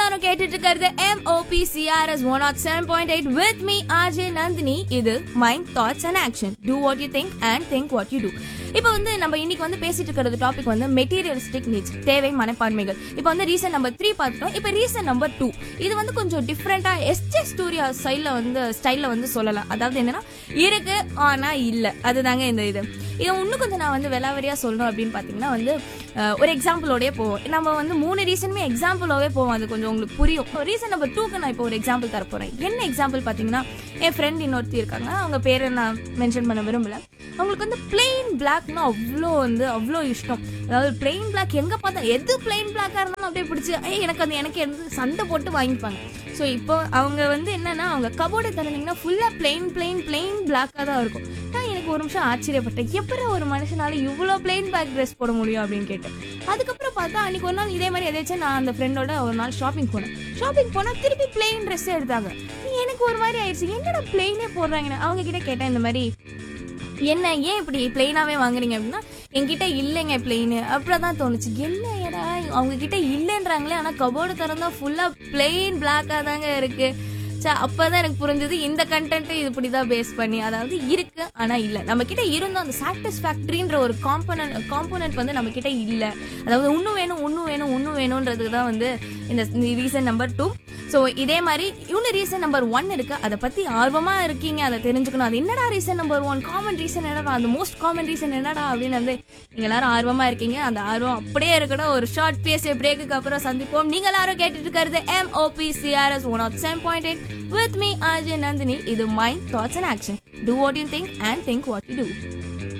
எல்லாரும் கேட்டுட்டு இருக்கிறது MOP CRS one nought seven point eight with me RJ Nandhini இது mind thoughts and action do what you think and think what you do இப்போ வந்து நம்ம இன்னைக்கு வந்து பேசிட்டு இருக்கிறது டாபிக் வந்து மெட்டீரியலிஸ்டிக் நீட்ஸ் தேவை மனப்பான்மைகள் இப்போ வந்து ரீசன் நம்பர் த்ரீ பார்த்துட்டோம் இப்போ ரீசன் நம்பர் டூ இது வந்து கொஞ்சம் டிஃப்ரெண்டா எஸ்ஜே ஸ்டூடியோ ஸ்டைல்ல வந்து ஸ்டைல்ல வந்து சொல்லலாம் அதாவது என்னன்னா இருக்கு ஆனா இல்ல அதுதாங்க இந்த இது இதை இன்னும் கொஞ்சம் நான் வந்து விலாவரியா சொல்லணும் அப்படின்னு பாத்தீங்கன்னா வந்து அஹ், ஒரு எக்ஸாம்பிளோடய போவோம் நம்ம வந்து மூணு ரீசனுமே எக்ஸாம்பிளோவே போவோம் அது கொஞ்சம் உங்களுக்கு புரியும் ரீசன் நம்பர் டூக்கு நான் இப்போ ஒரு எக்ஸாம்பிள் தர போறேன் என்ன எக்ஸாம்பிள் பாத்தீங்கன்னா என் ஃப்ரெண்ட் இன்னொருத்தி இருக்காங்க அவங்க பேரை நான் மென்ஷன் பண்ண விரும்பல அவங்களுக்கு வந்து பிளெயின் பிளாக்னா அவ்வளோ வந்து அவ்வளோ இஷ்டம் அதாவது பிளெயின் பிளாக் எங்க பார்த்தா எது பிளெயின் பிளாக்கா இருந்தாலும் அப்படியே பிடிச்சி ஏய் எனக்கு அது எனக்கு எந்த சண்டை போட்டு வாங்கிப்பாங்க ஸோ இப்போ அவங்க வந்து என்னன்னா அவங்க கபோர்டை திறந்தீங்கன்னா ஃபுல்லா பிளெயின் பிளெயின் பிளெயின் பிளாக்காக தான் இருக்கும் நான் எனக்கு ஒரு நிமிஷம் ஆச்சரியப்பட்டேன் எப்படி ஒரு மனுஷனால இவ்வளோ பிளெயின் பிளாக் ட்ரெஸ் போட முடியும் அப்படின்னு கேட்டேன் அதுக்கப்புறம் பார்த்தா அன்னைக்கு ஒரு நாள் இதே மாதிரி எதாச்சும் நான் அந்த ஃப்ரெண்டோட ஒரு நாள் ஷாப்பிங் போனேன் ஷாப்பிங் போனால் திருப்பி பிளெயின் ட்ரெஸ் எடுத்தாங்க எனக்கு ஒரு மாதிரி ஆயிடுச்சு என்னடா பிளெயினே போடுறாங்கன்னு அவங்க கிட்ட கேட்டேன் இந்த மாதிரி என்ன ஏன் இப்படி பிளெயினாவே வாங்குறீங்க அப்படின்னா என்கிட்ட இல்லைங்க பிளெயின் அப்படிதான் தோணுச்சு என்ன ஏடா அவங்க கிட்ட இல்லைன்றாங்களே ஆனா கபோர்டு திறந்தா ஃபுல்லா பிளெயின் பிளாக்கா தாங்க இருக்கு சே அப்பதான் எனக்கு புரிஞ்சது இந்த கண்டென்ட் இப்படிதான் பேஸ் பண்ணி அதாவது இருக்கு ஆனா இல்ல நம்ம கிட்ட இருந்தும் அந்த சாட்டிஸ்ஃபேக்டரின்ற ஒரு காம்பனன்ட் காம்போனன்ட் வந்து நம்ம கிட்ட இல்ல அதாவது இன்னும் வேணும் இன்னும் வேணும் இன்னும் வேணும்ன்றதுக்கு தான் வந்து இந்த ரீசன் நம்பர் டூ ஸோ இதே மாதிரி இன்னும் ரீசன் நம்பர் ஒன் இருக்கு அதை பத்தி ஆர்வமா இருக்கீங்க அதை தெரிஞ்சுக்கணும் அது என்னடா reason number one common reason என்னடா அந்த மோஸ்ட் காமன் ரீசன் என்னடா அப்படின்னு வந்து நீங்க எல்லாரும் ஆர்வமா இருக்கீங்க அந்த ஆர்வம் அப்படியே இருக்கணும் ஒரு ஷார்ட் பேசிய பிரேக்குக்கு அப்புறம் சந்திப்போம் நீங்க எல்லாரும் கேட்டுட்டு இருக்கிறது M OP CRS one of seven point eight with me RJ Nandhini இது mind thoughts and action do what you think and think what you two